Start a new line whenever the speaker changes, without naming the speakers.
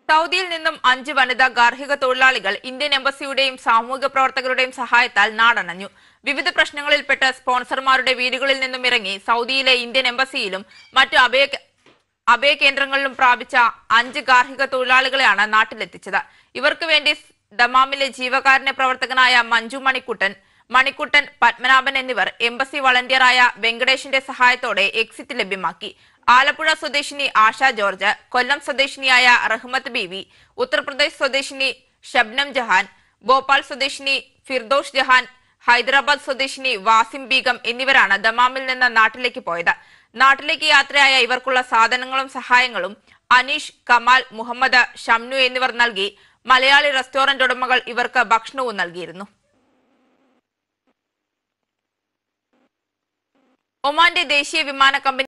സൗദിയിൽ നിന്നും അഞ്ച് വനിതാ ഗാർഹിക തൊഴിലാളികൾ ഇന്ത്യൻ എംബസിയുടെയും സാമൂഹിക പ്രവർത്തകരുടെയും സഹായത്താൽ നാടണഞ്ഞു വിവിധ പ്രശ്നങ്ങളിൽപ്പെട്ട് സ്പോൺസർമാരുടെ വീടുകളിൽ നിന്നും ഇറങ്ങി സൗദിയിലെ ഇന്ത്യൻ എംബസിയിലും മറ്റു അഭയ അഭയ കേന്ദ്രങ്ങളിലും പ്രാപിച്ച അഞ്ച് ഗാർഹിക തൊഴിലാളികളെയാണ് നാട്ടിലെത്തിച്ചത് ഇവർക്ക് വേണ്ടി ദമാമിലെ ജീവകാരുണ്യ പ്രവർത്തകനായ മഞ്ജു മണിക്കുട്ടൻ മണിക്കുട്ടൻ പത്മനാഭൻ എന്നിവർ എംബസി വളണ്ടിയറായ വെങ്കടേഷിന്റെ സഹായത്തോടെ എക്സിറ്റ് ലഭ്യമാക്കി ആലപ്പുഴ സ്വദേശിനി ആശ ജോർജ് കൊല്ലം സ്വദേശിനിയായ റഹ്മത്ത് ബീവി ഉത്തർപ്രദേശ് സ്വദേശിനി ഷബ്നം ജഹാൻ ഭോപ്പാൽ സ്വദേശിനി ഫിർദോഷ് ജഹാൻ ഹൈദരാബാദ് സ്വദേശിനി വാസിം ബീഗം എന്നിവരാണ് ദമാമിൽ നിന്ന് നാട്ടിലേക്ക് പോയത് നാട്ടിലേക്ക് യാത്രയായ ഇവർക്കുള്ള സാധനങ്ങളും സഹായങ്ങളും അനീഷ് കമാൽ മുഹമ്മദ് ഷംനു എന്നിവർ നൽകി മലയാളി റെസ്റ്റോറന്റ് ഉടമകൾ ഇവർക്ക് ഭക്ഷണവും നൽകിയിരുന്നു ഒമാന്റെ ദേശീയ വിമാന കമ്പനി